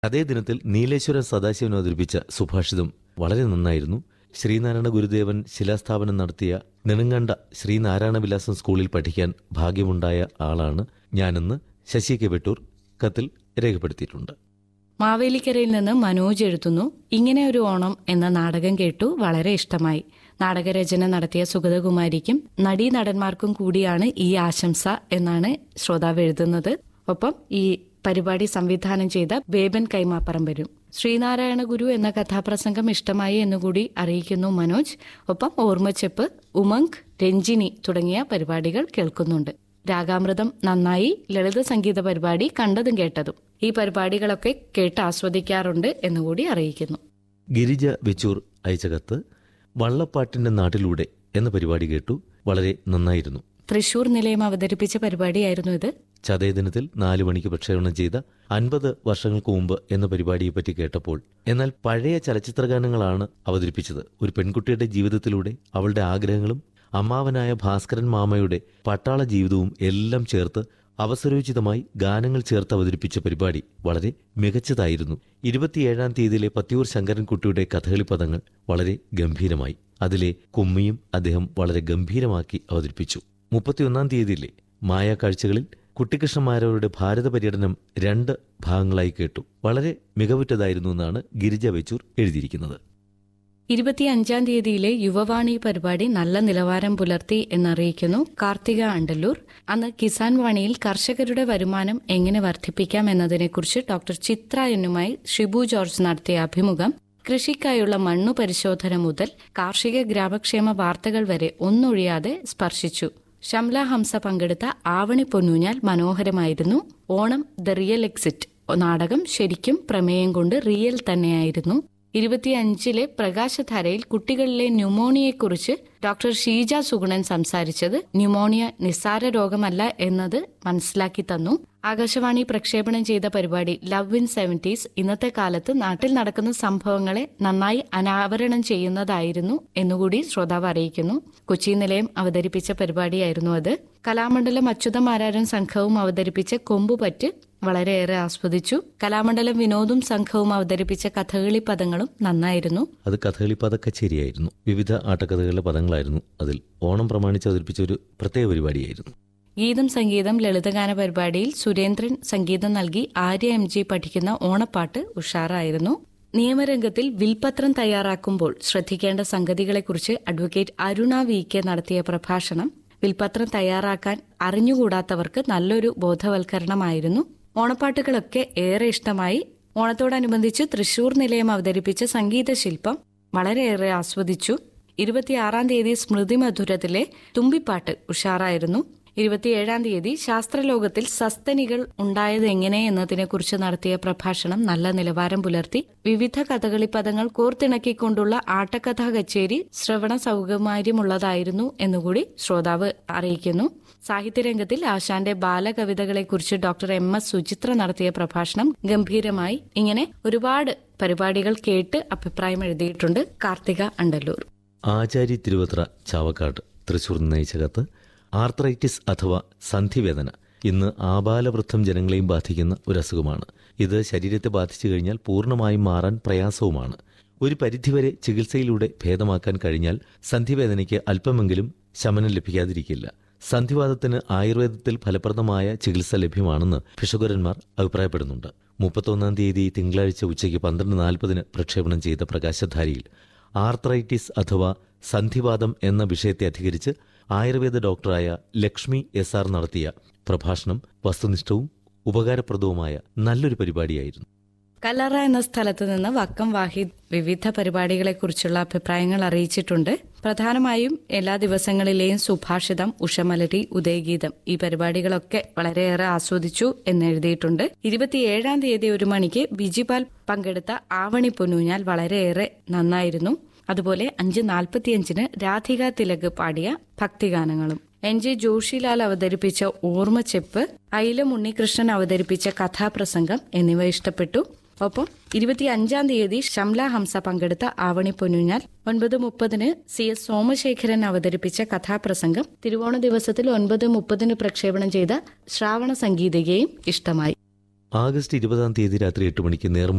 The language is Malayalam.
അതേ ദിനത്തിൽ നീലേശ്വരൻ സദാശിവൻ അവതരിപ്പിച്ച സുഭാഷിതം വളരെ നന്നായിരുന്നു ശ്രീനാരായണ ഗുരുദേവൻ ശിലാസ്ഥാപനം നടത്തിയ നെടുങ്കണ്ട ശ്രീനാരായണവിലാസം സ്കൂളിൽ പഠിക്കാൻ ഭാഗ്യമുണ്ടായ ആളാണ് ഞാനെന്ന് ശശി കെ വെട്ടൂർ കത്തിൽ രേഖപ്പെടുത്തിയിട്ടുണ്ട് മാവേലിക്കരയിൽ നിന്ന് മനോജ് എഴുതുന്നു ഇങ്ങനെ ഒരു ഓണം എന്ന നാടകം കേട്ടു വളരെ ഇഷ്ടമായി നാടകരചന നടത്തിയ സുഗതകുമാരിക്കും നടീനടന്മാർക്കും കൂടിയാണ് ഈ ആശംസ എന്നാണ് ശ്രോതാവ് എഴുതുന്നത് ഒപ്പം ഈ പരിപാടി സംവിധാനം ചെയ്ത ബേബൻ കൈമാപ്പറമ്പരും ശ്രീനാരായണ ഗുരു എന്ന കഥാപ്രസംഗം ഇഷ്ടമായി എന്നുകൂടി അറിയിക്കുന്നു മനോജ് ഒപ്പം ഓർമ്മച്ചെപ്പ് ഉമങ്ക് രഞ്ജിനി തുടങ്ങിയ പരിപാടികൾ കേൾക്കുന്നുണ്ട് രാഗാമൃതം നന്നായി ലളിത സംഗീത പരിപാടി കണ്ടതും കേട്ടതും ഈ പരിപാടികളൊക്കെ കേട്ട് ആസ്വദിക്കാറുണ്ട് എന്നുകൂടി അറിയിക്കുന്നു ഗിരിജ വെച്ചൂർ അയച്ച കത്ത് വള്ളപ്പാട്ടിന്റെ നാട്ടിലൂടെ എന്ന പരിപാടി കേട്ടു വളരെ നന്നായിരുന്നു തൃശൂർ നിലയം അവതരിപ്പിച്ച പരിപാടിയായിരുന്നു ഇത് ചതയ ദിനത്തിൽ നാലു മണിക്ക് പ്രക്ഷേപണം ചെയ്ത അൻപത് വർഷങ്ങൾക്ക് മുമ്പ് എന്ന പരിപാടിയെപ്പറ്റി കേട്ടപ്പോൾ എന്നാൽ പഴയ ചലച്ചിത്രഗാനങ്ങളാണ് അവതരിപ്പിച്ചത് ഒരു പെൺകുട്ടിയുടെ ജീവിതത്തിലൂടെ അവളുടെ ആഗ്രഹങ്ങളും അമ്മാവനായ ഭാസ്കരൻ മാമയുടെ പട്ടാള ജീവിതവും എല്ലാം ചേർത്ത് അവസരോചിതമായി ഗാനങ്ങൾ ചേർത്ത് അവതരിപ്പിച്ച പരിപാടി വളരെ മികച്ചതായിരുന്നു ഇരുപത്തിയേഴാം തീയതിയിലെ പത്തിയൂർ ശങ്കരൻകുട്ടിയുടെ കഥകളി പദങ്ങൾ വളരെ ഗംഭീരമായി അതിലെ കുമ്മിയും അദ്ദേഹം വളരെ ഗംഭീരമാക്കി അവതരിപ്പിച്ചു മുപ്പത്തിയൊന്നാം തീയതിയിലെ മായാക്കാഴ്ചകളിൽ കുട്ടിക്കൃഷ്ണന്മാരവരുടെ ഭാരത പര്യടനം രണ്ട് ഭാഗങ്ങളായി കേട്ടു വളരെ മികവുറ്റതായിരുന്നു എന്നാണ് ഗിരിജ വെച്ചൂർ എഴുതിയിരിക്കുന്നത് ഇരുപത്തിയഞ്ചാം തീയതിയിലെ യുവവാണി പരിപാടി നല്ല നിലവാരം പുലർത്തി എന്നറിയിക്കുന്നു കാർത്തിക അണ്ടല്ലൂർ അന്ന് കിസാൻ വാണിയിൽ കർഷകരുടെ വരുമാനം എങ്ങനെ വർദ്ധിപ്പിക്കാം എന്നതിനെക്കുറിച്ച് ഡോക്ടർ ചിത്ര എന്നുമായി ഷിബു ജോർജ് നടത്തിയ അഭിമുഖം കൃഷിക്കായുള്ള മണ്ണു പരിശോധന മുതൽ കാർഷിക ഗ്രാമക്ഷേമ വാർത്തകൾ വരെ ഒന്നൊഴിയാതെ സ്പർശിച്ചു ഷംല ഹംസ പങ്കെടുത്ത ആവണി പൊന്നൂഞ്ഞാൽ മനോഹരമായിരുന്നു ഓണം ദ റിയൽ എക്സിറ്റ് നാടകം ശരിക്കും പ്രമേയം കൊണ്ട് റിയൽ തന്നെയായിരുന്നു ഇരുപത്തിയഞ്ചിലെ പ്രകാശധാരയിൽ കുട്ടികളിലെ ന്യൂമോണിയയെക്കുറിച്ച് ഡോക്ടർ ഷീജ സുഗുണൻ സംസാരിച്ചത് ന്യൂമോണിയ നിസ്സാര രോഗമല്ല എന്നത് മനസ്സിലാക്കി തന്നു ആകാശവാണി പ്രക്ഷേപണം ചെയ്ത പരിപാടി ലവ് ഇൻ സെവന്റീസ് ഇന്നത്തെ കാലത്ത് നാട്ടിൽ നടക്കുന്ന സംഭവങ്ങളെ നന്നായി അനാവരണം ചെയ്യുന്നതായിരുന്നു എന്നുകൂടി ശ്രോതാവ് അറിയിക്കുന്നു കൊച്ചി നിലയം അവതരിപ്പിച്ച പരിപാടിയായിരുന്നു അത് കലാമണ്ഡലം അച്യുതമാരാരൻ സംഘവും അവതരിപ്പിച്ച കൊമ്പുപറ്റ് വളരെയേറെ ആസ്വദിച്ചു കലാമണ്ഡലം വിനോദും സംഘവും അവതരിപ്പിച്ച കഥകളി പദങ്ങളും നന്നായിരുന്നു അത് കഥകളി പദക്കച്ചേരിയായിരുന്നു വിവിധ ആട്ടക്കഥകളുടെ പദങ്ങളായിരുന്നു അതിൽ ഓണം പ്രമാണിച്ച് അവതരിപ്പിച്ച ഒരു പ്രത്യേക പരിപാടിയായിരുന്നു ഗീതം സംഗീതം ലളിതഗാന പരിപാടിയിൽ സുരേന്ദ്രൻ സംഗീതം നൽകി ആര്യ എം ജി പഠിക്കുന്ന ഓണപ്പാട്ട് ഉഷാറായിരുന്നു നിയമരംഗത്തിൽ വിൽപത്രം തയ്യാറാക്കുമ്പോൾ ശ്രദ്ധിക്കേണ്ട സംഗതികളെക്കുറിച്ച് അഡ്വക്കേറ്റ് അരുണ വി കെ നടത്തിയ പ്രഭാഷണം വിൽപത്രം തയ്യാറാക്കാൻ അറിഞ്ഞുകൂടാത്തവർക്ക് നല്ലൊരു ബോധവൽക്കരണമായിരുന്നു ഓണപ്പാട്ടുകളൊക്കെ ഏറെ ഇഷ്ടമായി ഓണത്തോടനുബന്ധിച്ച് തൃശൂർ നിലയം അവതരിപ്പിച്ച സംഗീത ശില്പം വളരെയേറെ ആസ്വദിച്ചു ഇരുപത്തിയാറാം തീയതി സ്മൃതി മധുരത്തിലെ തുമ്പിപ്പാട്ട് ഉഷാറായിരുന്നു ഇരുപത്തിയേഴാം തീയതി ശാസ്ത്രലോകത്തിൽ സസ്തനികൾ ഉണ്ടായത് എങ്ങനെ എന്നതിനെക്കുറിച്ച് നടത്തിയ പ്രഭാഷണം നല്ല നിലവാരം പുലർത്തി വിവിധ കഥകളി പദങ്ങൾ കോർത്തിണക്കിക്കൊണ്ടുള്ള ആട്ടക്കഥാ കച്ചേരി ശ്രവണ സൗകര്യമുള്ളതായിരുന്നു എന്നുകൂടി ശ്രോതാവ് അറിയിക്കുന്നു സാഹിത്യരംഗത്തിൽ ആശാന്റെ ബാലകവിതകളെക്കുറിച്ച് ഡോക്ടർ എം എസ് സുചിത്ര നടത്തിയ പ്രഭാഷണം ഗംഭീരമായി ഇങ്ങനെ ഒരുപാട് പരിപാടികൾ കേട്ട് അഭിപ്രായം എഴുതിയിട്ടുണ്ട് കാർത്തിക അണ്ടല്ലൂർ ആചാരി തിരുവത്ര ചാവക്കാട് തൃശൂർ നയിച്ച കത്ത് ആർത്രൈറ്റിസ് അഥവാ സന്ധിവേദന ഇന്ന് ആബാലവൃദ്ധം ജനങ്ങളെയും ബാധിക്കുന്ന ഒരു അസുഖമാണ് ഇത് ശരീരത്തെ ബാധിച്ചു കഴിഞ്ഞാൽ പൂർണ്ണമായും മാറാൻ പ്രയാസവുമാണ് ഒരു പരിധിവരെ ചികിത്സയിലൂടെ ഭേദമാക്കാൻ കഴിഞ്ഞാൽ സന്ധിവേദനയ്ക്ക് അല്പമെങ്കിലും ശമനം ലഭിക്കാതിരിക്കില്ല സന്ധിവാദത്തിന് ആയുർവേദത്തിൽ ഫലപ്രദമായ ചികിത്സ ലഭ്യമാണെന്ന് ഭിഷകുരന്മാർ അഭിപ്രായപ്പെടുന്നുണ്ട് മുപ്പത്തൊന്നാം തീയതി തിങ്കളാഴ്ച ഉച്ചയ്ക്ക് പന്ത്രണ്ട് നാൽപ്പതിന് പ്രക്ഷേപണം ചെയ്ത പ്രകാശധാരിയിൽ ആർത്രൈറ്റിസ് അഥവാ സന്ധിവാദം എന്ന വിഷയത്തെ അധികരിച്ച് ആയുർവേദ ഡോക്ടറായ ലക്ഷ്മി എസ് ആർ നടത്തിയ പ്രഭാഷണം വസ്തുനിഷ്ഠവും ഉപകാരപ്രദവുമായ നല്ലൊരു പരിപാടിയായിരുന്നു കല്ലറ എന്ന സ്ഥലത്ത് നിന്ന് വക്കം വാഹിദ് വിവിധ പരിപാടികളെക്കുറിച്ചുള്ള അഭിപ്രായങ്ങൾ അറിയിച്ചിട്ടുണ്ട് പ്രധാനമായും എല്ലാ ദിവസങ്ങളിലെയും സുഭാഷിതം ഉഷമലരി ഉദയഗീതം ഈ പരിപാടികളൊക്കെ വളരെയേറെ ആസ്വദിച്ചു എന്ന് എഴുതിയിട്ടുണ്ട് ഇരുപത്തിയേഴാം തീയതി ഒരു മണിക്ക് ബിജിപാൽ പങ്കെടുത്ത ആവണി പൊന്നൂഞ്ഞാൽ വളരെയേറെ നന്നായിരുന്നു അതുപോലെ അഞ്ച് നാൽപ്പത്തിയഞ്ചിന് രാധിക തിലക് പാടിയ ഭക്തിഗാനങ്ങളും എൻ ജെ ജോഷിലാൽ അവതരിപ്പിച്ച ഓർമ്മച്ചെപ്പ് അയിലം ഉണ്ണികൃഷ്ണൻ അവതരിപ്പിച്ച കഥാപ്രസംഗം എന്നിവ ഇഷ്ടപ്പെട്ടു ഒപ്പം ഇരുപത്തിയഞ്ചാം തീയതി ഷംല ഹംസ പങ്കെടുത്ത ആവണി പൊന്നുഞ്ഞാൽ ഒൻപത് മുപ്പതിന് സി എസ് സോമശേഖരൻ അവതരിപ്പിച്ച കഥാപ്രസംഗം തിരുവോണ ദിവസത്തിൽ ഒൻപത് മുപ്പതിന് പ്രക്ഷേപണം ചെയ്ത ശ്രാവണ സംഗീതികയും ഇഷ്ടമായി ആഗസ്റ്റ് ഇരുപതാം തീയതി രാത്രി എട്ട് മണിക്ക് നേർമ